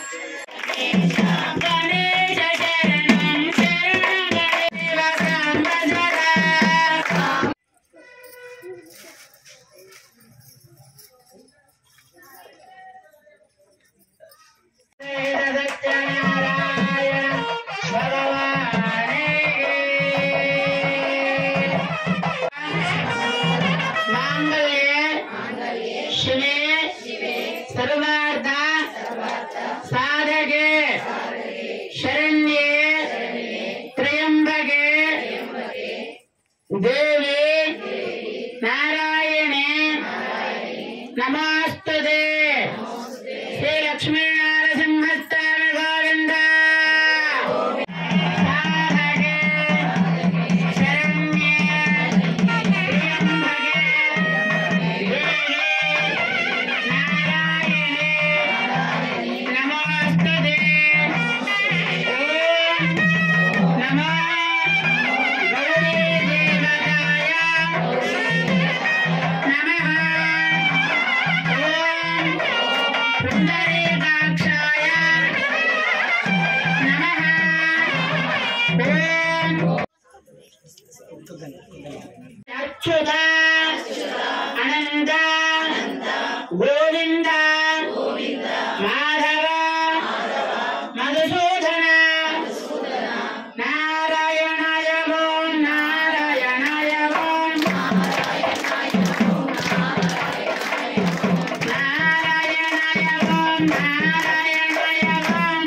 గణేశ శరణం శరణం గణేశ సంవత్సర సత్యనారాయణ భగవానే మాంగళ్యే శివే సర్వార్థ సాధకే శరణ్యే త్రయంబకే దేవి నారాయణే నమస్తుతే శ్రీ లక్ష్మీ నరసింహస్వామి గోవింద సాధకే శరణ్యే త్రయంబకే దేవి నారాయణే నమస్తుతే ఓం నమో గౌరీ దేవతాయ నమః ఓం పుండరీకాక్షాయ నమః ఓం అచ్యుత అనంత గోవింద మాధవ మధుసూదన నారాయణాయ ఓం నారాయణాయ ఓం నారాయణాయ ఓం నారాయణాయ ఓం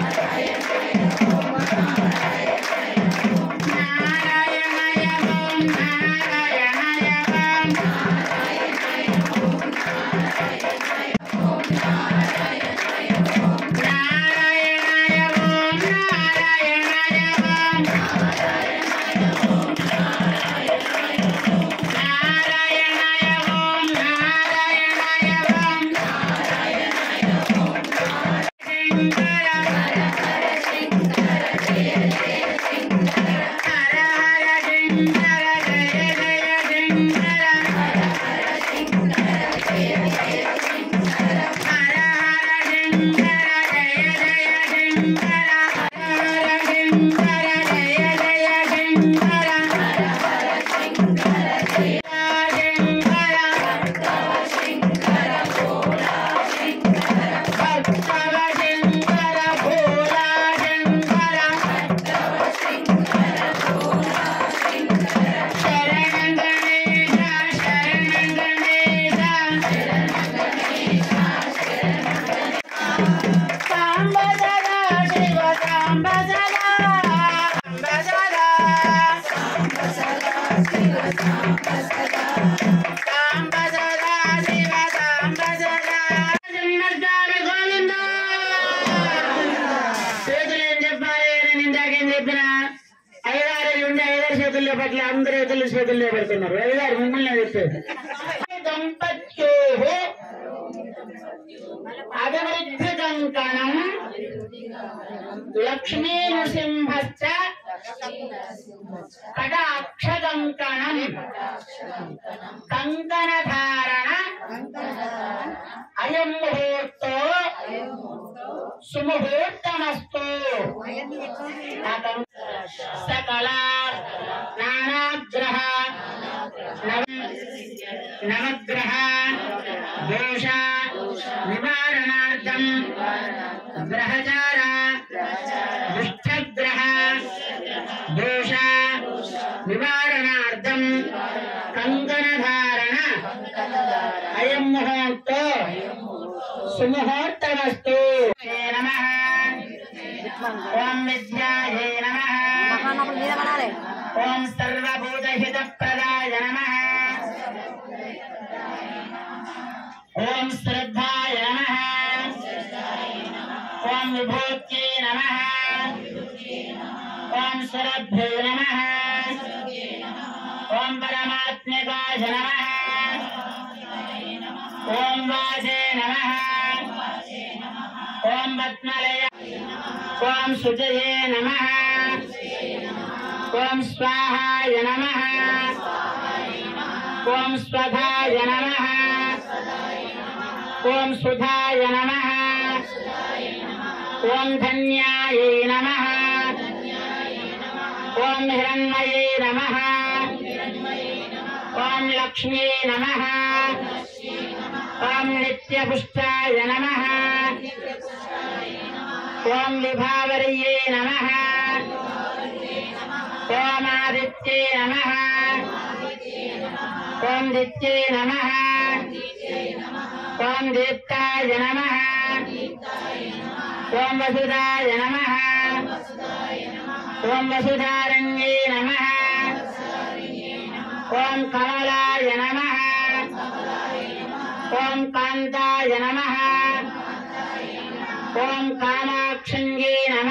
నారాయణాయ ఓం నారాయణాయ ఓం నారాయణాయ ఓం నారాయణాయ ఓం నారాయణాయ ఓం నారాయణాయ ఓం శంకర హర హర శంకర జయ జయ శంకర హర హర శంకర జయ జయ శంకర హర హర శంకర జయ జయ శంకర హర హర శంకర జయ జయ శంకర హర హర శంకర జయ జయ శంకర హర హర శంకర జయ శంకర శంకర భోలా శంకర భక్తవ శంకర భోలా శంకర భక్తవ శంకర భోలా శంకర శరణం గణేశ శరణం గణేశ శరణం గణేశ సాంబ సదా శివ సాంబ సదా సాంబ సదా సాంబ సదా శివ సాంబ సదా జన్మర్గాల గోవింద చేతులు ఏం చెప్పాలి నేను ఇందాకేం చెప్పిన ఐదారు ఉండే ఐదారు చేతుల్లో పట్ల అందరూ చేతులు చేతుల్లో పెడుతున్నారు ఐదారు మిమ్మల్ని చెప్పేది దంపత్యో అభివృద్ధి కంకణం లక్ష్మీ నృసింహశ్చ కటాక్ష కంకణం కంకణ ధారణ అయం ముహూర్తో సుముహూర్తమస్తు సకల నానాగ్రహ నవ- నవగ్రహ దోష నివారణార్థం గ్రహచార దుష్టగ్రహ దోష నివారణార్థం కంకణధారణ అయం ముహూర్తో సుముహూర్తమస్తు నమ ఓం విద్యాయే నమ ఓం సర్వభూతహితప్రదాయ నమ ఓం శ్రద్ధాయ నమ ఓం విభూత్యై నమ ఓం సురభ్యై నమ ఓం పరమాత్మకాయ నమ ఓం వాచే నమ ఓం పద్మలయ ఓం శుచయే నమ ఓం స్వాహాయ నమ ఓం స్వధాయ నమ ఓం సుధాయ నమ ఓం ధన్యాయై నమ ఓం హిరణ్మయే నమ ఓం లక్ష్మీ నమ ఓం నిత్యపుష్టాయ నమ ఓం విభావర్యే నమ ఓం ఆదిత్యే నమ ఓం దిత్యే నమ ఓం దీప్తాయ నమ ఓం వసుదాయ నమ ఓం వసుధారణ్యే నమ ఓం కమలాయ నమ ఓం కాంతాయ నమ ఓం కామాక్షంగే నమ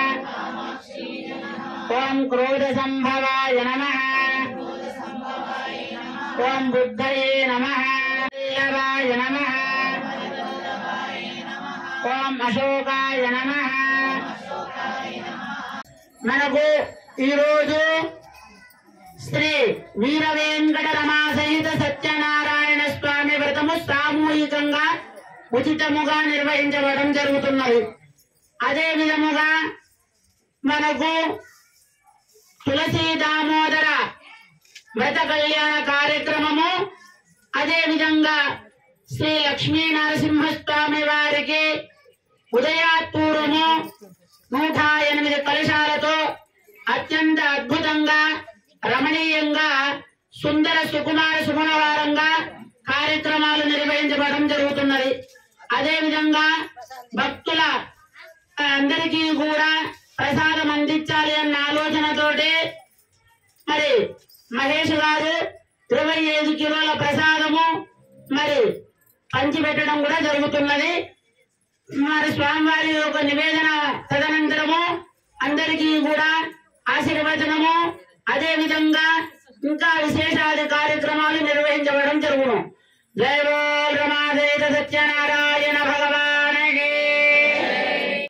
ఓం క్రోధ సంభవాయ నమ ఓం బుద్ధయే నమ వల్లభాయ నమ ఓం అశోకాయ నమ మనకు ఈరోజు శ్రీ వీర వెంకట రమా సహిత సత్యనారాయణ స్వామి వ్రతము సామూహికంగా ఉచితముగా నిర్వహించబడడం జరుగుతున్నది అదే విధముగా మనకు తులసి దామోదర వ్రత కళ్యాణ కార్యక్రమము అదే విధంగా శ్రీ లక్ష్మీ నరసింహస్వామి వారికి ఉదయాత్పూర్వము నూట ఎనిమిది కలశాలతో అత్యంత అద్భుతంగా రమణీయంగా సుందర సుకుమార సుగుణవారంగా కార్యక్రమాలు నిర్వహించబడడం జరుగుతున్నది అదే విధంగా భక్తుల అందరికీ కూడా ప్రసాదం అందించాలి అన్న ఆలోచనతోటి మరి మహేష్ గారు ఇరవై ఐదు కిలోల ప్రసాదము మరి పంచిపెట్టడం కూడా జరుగుతున్నది మరి స్వామివారి యొక్క నివేదన తదనంతరము అందరికీ కూడా ఆశీర్వచనము అదే విధంగా ఇంకా విశేషాది కార్యక్రమాలు నిర్వహించబడడం జరుగును జయ బోల్ రమాదేవ సత్యనారాయణ భగవాన్